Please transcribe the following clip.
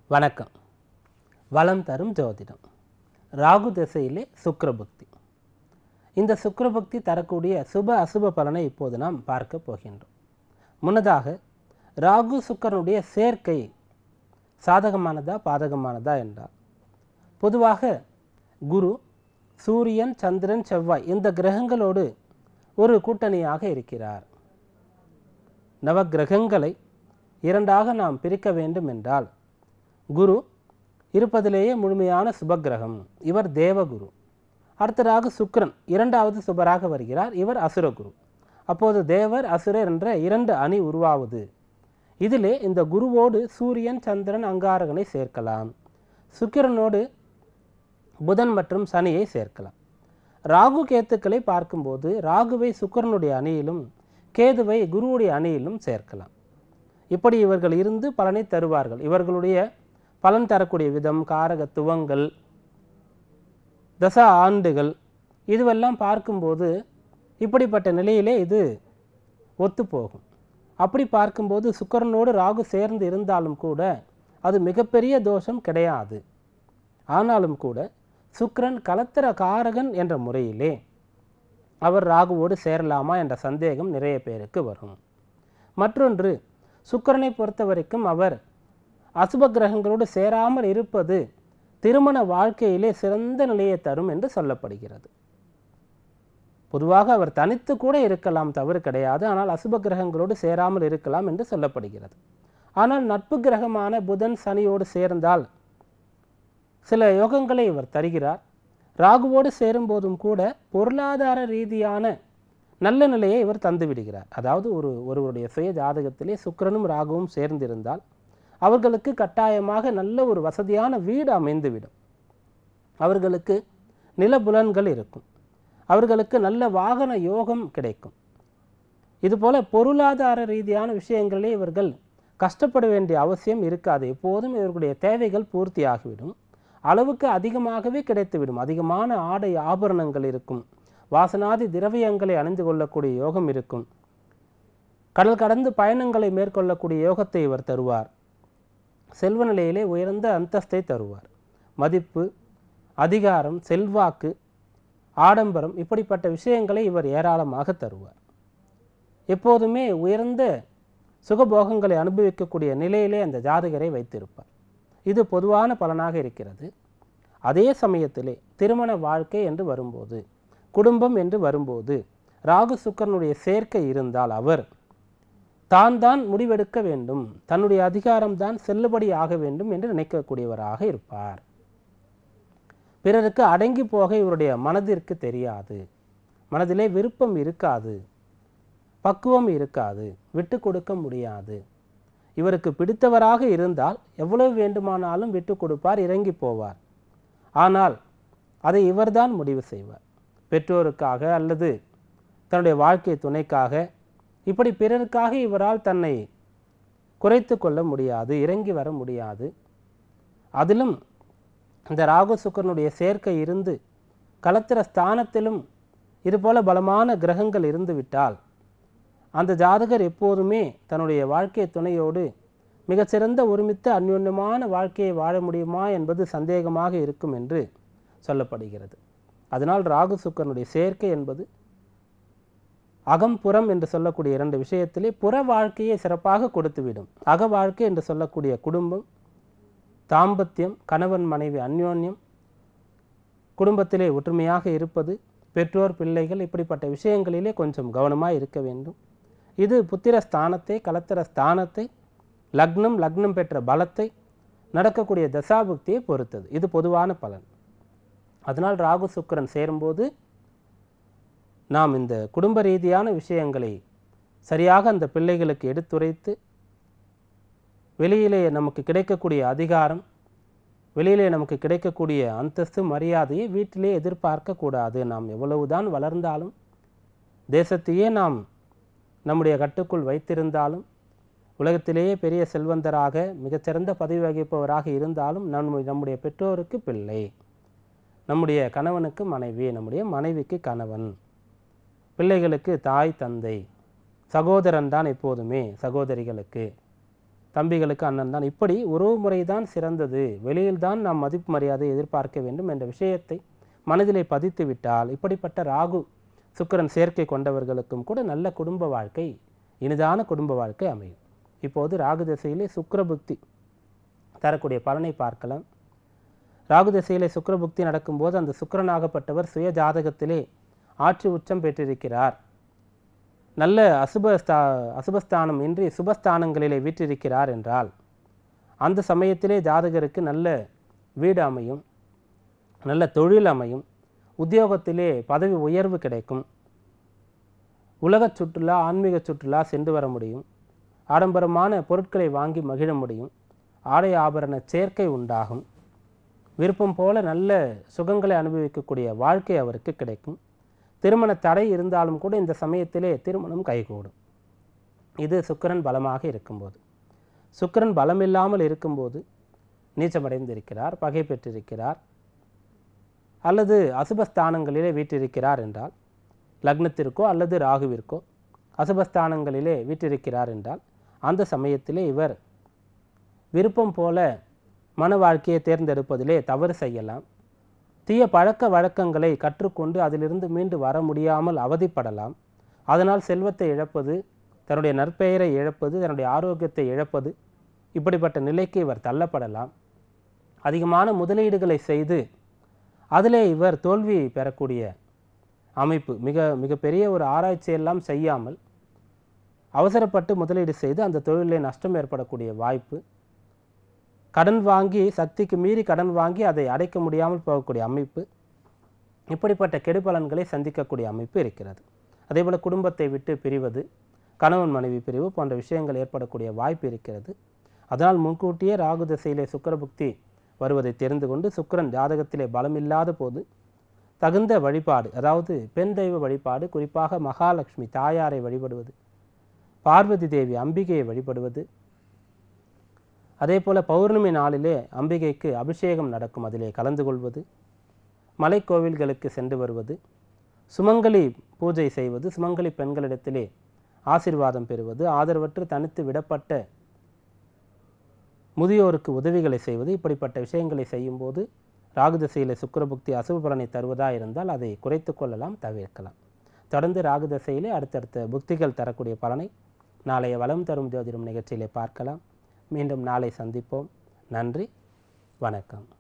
வணக்கம் வளம் தரும் ஜோதிடம் ராகு திசையிலே சுக்கிரபக்தி இந்த சுக்கிரபக்தி தரக்கூடிய சுப அசுப பலனை இப்போது நாம் பார்க்க போகின்றோம் முன்னதாக ராகு சுக்கரனுடைய சேர்க்கை சாதகமானதா பாதகமானதா என்றால் பொதுவாக குரு சூரியன் சந்திரன் செவ்வாய் இந்த கிரகங்களோடு ஒரு கூட்டணியாக இருக்கிறார் நவக்கிரகங்களை இரண்டாக நாம் பிரிக்க வேண்டும் என்றால் குரு இருப்பதிலேயே முழுமையான சுபக்கிரகம் இவர் தேவகுரு அடுத்ததாக சுக்கிரன் இரண்டாவது சுபராக வருகிறார் இவர் அசுரகுரு அப்போது தேவர் அசுரர் என்ற இரண்டு அணி உருவாவது இதிலே இந்த குருவோடு சூரியன் சந்திரன் அங்காரகனை சேர்க்கலாம் சுக்கிரனோடு புதன் மற்றும் சனியை சேர்க்கலாம் ராகு கேத்துக்களை பார்க்கும்போது ராகுவை சுக்கிரனுடைய அணியிலும் கேதுவை குருவுடைய அணியிலும் சேர்க்கலாம் இப்படி இவர்கள் இருந்து பலனை தருவார்கள் இவர்களுடைய பலன் தரக்கூடிய விதம் காரகத்துவங்கள் தசா ஆண்டுகள் இதுவெல்லாம் பார்க்கும்போது இப்படிப்பட்ட நிலையிலே இது ஒத்துப்போகும் அப்படி பார்க்கும்போது சுக்கரனோடு ராகு சேர்ந்து இருந்தாலும் கூட அது மிகப்பெரிய தோஷம் கிடையாது ஆனாலும் கூட சுக்கிரன் கலத்திர காரகன் என்ற முறையிலே அவர் ராகுவோடு சேரலாமா என்ற சந்தேகம் நிறைய பேருக்கு வரும் மற்றொன்று சுக்கிரனை பொறுத்த வரைக்கும் அவர் அசுப கிரகங்களோடு சேராமல் இருப்பது திருமண வாழ்க்கையிலே சிறந்த நிலையை தரும் என்று சொல்லப்படுகிறது பொதுவாக அவர் தனித்து கூட இருக்கலாம் தவறு கிடையாது ஆனால் அசுப கிரகங்களோடு சேராமல் இருக்கலாம் என்று சொல்லப்படுகிறது ஆனால் நட்பு கிரகமான புதன் சனியோடு சேர்ந்தால் சில யோகங்களை இவர் தருகிறார் ராகுவோடு சேரும்போதும் கூட பொருளாதார ரீதியான நல்ல நிலையை இவர் தந்து விடுகிறார் அதாவது ஒரு ஒருவருடைய சுய ஜாதகத்திலே சுக்கிரனும் ராகுவும் சேர்ந்திருந்தால் அவர்களுக்கு கட்டாயமாக நல்ல ஒரு வசதியான வீடு அமைந்துவிடும் அவர்களுக்கு நிலபுலன்கள் இருக்கும் அவர்களுக்கு நல்ல வாகன யோகம் கிடைக்கும் இதுபோல பொருளாதார ரீதியான விஷயங்களிலே இவர்கள் கஷ்டப்பட வேண்டிய அவசியம் இருக்காது எப்போதும் இவர்களுடைய தேவைகள் பூர்த்தியாகிவிடும் அளவுக்கு அதிகமாகவே கிடைத்துவிடும் அதிகமான ஆடை ஆபரணங்கள் இருக்கும் வாசனாதி திரவியங்களை அணிந்து கொள்ளக்கூடிய யோகம் இருக்கும் கடல் கடந்து பயணங்களை மேற்கொள்ளக்கூடிய யோகத்தை இவர் தருவார் செல்வ நிலையிலே உயர்ந்த அந்தஸ்தை தருவார் மதிப்பு அதிகாரம் செல்வாக்கு ஆடம்பரம் இப்படிப்பட்ட விஷயங்களை இவர் ஏராளமாக தருவார் எப்போதுமே உயர்ந்த சுகபோகங்களை அனுபவிக்கக்கூடிய நிலையிலே அந்த ஜாதகரை வைத்திருப்பார் இது பொதுவான பலனாக இருக்கிறது அதே சமயத்திலே திருமண வாழ்க்கை என்று வரும்போது குடும்பம் என்று வரும்போது ராகு சுக்கரனுடைய சேர்க்கை இருந்தால் அவர் தான் தான் முடிவெடுக்க வேண்டும் தன்னுடைய அதிகாரம்தான் செல்லுபடி ஆக வேண்டும் என்று நினைக்கக்கூடியவராக இருப்பார் பிறருக்கு அடங்கி போக இவருடைய மனதிற்கு தெரியாது மனதிலே விருப்பம் இருக்காது பக்குவம் இருக்காது விட்டு கொடுக்க முடியாது இவருக்கு பிடித்தவராக இருந்தால் எவ்வளவு வேண்டுமானாலும் விட்டு கொடுப்பார் இறங்கி போவார் ஆனால் அதை இவர்தான் முடிவு செய்வார் பெற்றோருக்காக அல்லது தன்னுடைய வாழ்க்கை துணைக்காக இப்படி பிறருக்காக இவரால் தன்னை குறைத்து கொள்ள முடியாது இறங்கி வர முடியாது அதிலும் இந்த ராகு சுக்கரனுடைய சேர்க்கை இருந்து கலத்திர ஸ்தானத்திலும் இதுபோல பலமான கிரகங்கள் இருந்து விட்டால் அந்த ஜாதகர் எப்போதுமே தன்னுடைய வாழ்க்கை துணையோடு மிகச்சிறந்த ஒருமித்த அந்யோன்யமான வாழ்க்கையை வாழ முடியுமா என்பது சந்தேகமாக இருக்கும் என்று சொல்லப்படுகிறது அதனால் ராகு சுக்கரனுடைய சேர்க்கை என்பது அகம்புறம் என்று சொல்லக்கூடிய இரண்டு விஷயத்திலே புற வாழ்க்கையை சிறப்பாக கொடுத்துவிடும் அக வாழ்க்கை என்று சொல்லக்கூடிய குடும்பம் தாம்பத்தியம் கணவன் மனைவி அந்யோன்யம் குடும்பத்திலே ஒற்றுமையாக இருப்பது பெற்றோர் பிள்ளைகள் இப்படிப்பட்ட விஷயங்களிலே கொஞ்சம் கவனமாக இருக்க வேண்டும் இது புத்திர ஸ்தானத்தை கலத்திர ஸ்தானத்தை லக்னம் லக்னம் பெற்ற பலத்தை நடக்கக்கூடிய தசாபுக்தியை பொறுத்தது இது பொதுவான பலன் அதனால் ராகு சுக்கரன் சேரும்போது நாம் இந்த குடும்ப ரீதியான விஷயங்களை சரியாக அந்த பிள்ளைகளுக்கு எடுத்துரைத்து வெளியிலே நமக்கு கிடைக்கக்கூடிய அதிகாரம் வெளியிலே நமக்கு கிடைக்கக்கூடிய அந்தஸ்து மரியாதையை வீட்டிலே எதிர்பார்க்க கூடாது நாம் எவ்வளவுதான் வளர்ந்தாலும் தேசத்தையே நாம் நம்முடைய கட்டுக்குள் வைத்திருந்தாலும் உலகத்திலேயே பெரிய செல்வந்தராக மிகச்சிறந்த பதவி வகிப்பவராக இருந்தாலும் நம்ம நம்முடைய பெற்றோருக்கு பிள்ளை நம்முடைய கணவனுக்கு மனைவி நம்முடைய மனைவிக்கு கணவன் பிள்ளைகளுக்கு தாய் தந்தை சகோதரன் தான் எப்போதுமே சகோதரிகளுக்கு தம்பிகளுக்கு அண்ணன் தான் இப்படி உறவு முறை தான் சிறந்தது வெளியில் தான் நாம் மதிப்பு மரியாதை எதிர்பார்க்க வேண்டும் என்ற விஷயத்தை மனதிலே பதித்து விட்டால் இப்படிப்பட்ட ராகு சுக்கிரன் சேர்க்கை கொண்டவர்களுக்கும் கூட நல்ல குடும்ப வாழ்க்கை இனிதான குடும்ப வாழ்க்கை அமையும் இப்போது ராகு திசையிலே சுக்கிர புக்தி தரக்கூடிய பலனை பார்க்கலாம் ராகு திசையிலே சுக்கிர புக்தி நடக்கும்போது அந்த சுக்கிரனாகப்பட்டவர் சுய ஜாதகத்திலே ஆட்சி உச்சம் பெற்றிருக்கிறார் நல்ல அசுபஸ்தா அசுபஸ்தானம் இன்றி சுபஸ்தானங்களிலே வீற்றிருக்கிறார் என்றால் அந்த சமயத்திலே ஜாதகருக்கு நல்ல வீடு அமையும் நல்ல தொழில் அமையும் உத்தியோகத்திலே பதவி உயர்வு கிடைக்கும் உலகச் சுற்றுலா ஆன்மீக சுற்றுலா சென்று வர முடியும் ஆடம்பரமான பொருட்களை வாங்கி மகிழ முடியும் ஆடை ஆபரண சேர்க்கை உண்டாகும் விருப்பம் போல நல்ல சுகங்களை அனுபவிக்கக்கூடிய வாழ்க்கை அவருக்கு கிடைக்கும் திருமண தடை இருந்தாலும் கூட இந்த சமயத்திலே திருமணம் கைகூடும் இது சுக்கிரன் பலமாக இருக்கும்போது சுக்கிரன் பலமில்லாமல் இருக்கும்போது நீச்சமடைந்திருக்கிறார் பகை பெற்றிருக்கிறார் அல்லது அசுபஸ்தானங்களிலே வீற்றிருக்கிறார் என்றால் லக்னத்திற்கோ அல்லது ராகுவிற்கோ அசுபஸ்தானங்களிலே வீற்றிருக்கிறார் என்றால் அந்த சமயத்திலே இவர் விருப்பம் போல மன வாழ்க்கையை தேர்ந்தெடுப்பதிலே தவறு செய்யலாம் தீய பழக்க வழக்கங்களை கற்றுக்கொண்டு அதிலிருந்து மீண்டு வர முடியாமல் அவதிப்படலாம் அதனால் செல்வத்தை இழப்பது தன்னுடைய நற்பெயரை இழப்பது தன்னுடைய ஆரோக்கியத்தை இழப்பது இப்படிப்பட்ட நிலைக்கு இவர் தள்ளப்படலாம் அதிகமான முதலீடுகளை செய்து அதிலே இவர் தோல்வி பெறக்கூடிய அமைப்பு மிக மிகப்பெரிய ஒரு ஆராய்ச்சியெல்லாம் செய்யாமல் அவசரப்பட்டு முதலீடு செய்து அந்த தொழிலில் நஷ்டம் ஏற்படக்கூடிய வாய்ப்பு கடன் வாங்கி சக்திக்கு மீறி கடன் வாங்கி அதை அடைக்க முடியாமல் போகக்கூடிய அமைப்பு இப்படிப்பட்ட கெடுபலன்களை சந்திக்கக்கூடிய அமைப்பு இருக்கிறது அதேபோல் குடும்பத்தை விட்டு பிரிவது கணவன் மனைவி பிரிவு போன்ற விஷயங்கள் ஏற்படக்கூடிய வாய்ப்பு இருக்கிறது அதனால் முன்கூட்டியே ராகு திசையிலே சுக்கரபுக்தி வருவதை தெரிந்து கொண்டு சுக்கிரன் ஜாதகத்திலே பலமில்லாத போது தகுந்த வழிபாடு அதாவது பெண் தெய்வ வழிபாடு குறிப்பாக மகாலட்சுமி தாயாரை வழிபடுவது பார்வதி தேவி அம்பிகையை வழிபடுவது அதே போல பௌர்ணமி நாளிலே அம்பிகைக்கு அபிஷேகம் நடக்கும் அதிலே கலந்து கொள்வது மலைக்கோவில்களுக்கு சென்று வருவது சுமங்கலி பூஜை செய்வது சுமங்கலி பெண்களிடத்திலே ஆசீர்வாதம் பெறுவது ஆதரவற்று தனித்து விடப்பட்ட முதியோருக்கு உதவிகளை செய்வது இப்படிப்பட்ட விஷயங்களை செய்யும்போது ராகு திசையில் சுக்கரபுக்தி அசுப பலனை தருவதா இருந்தால் அதை குறைத்து கொள்ளலாம் தவிர்க்கலாம் தொடர்ந்து ராகு திசையிலே அடுத்தடுத்த புக்திகள் தரக்கூடிய பலனை நாளைய வளம் தரும் ஜோதிடம் நிகழ்ச்சியிலே பார்க்கலாம் மீண்டும் நாளை சந்திப்போம் நன்றி வணக்கம்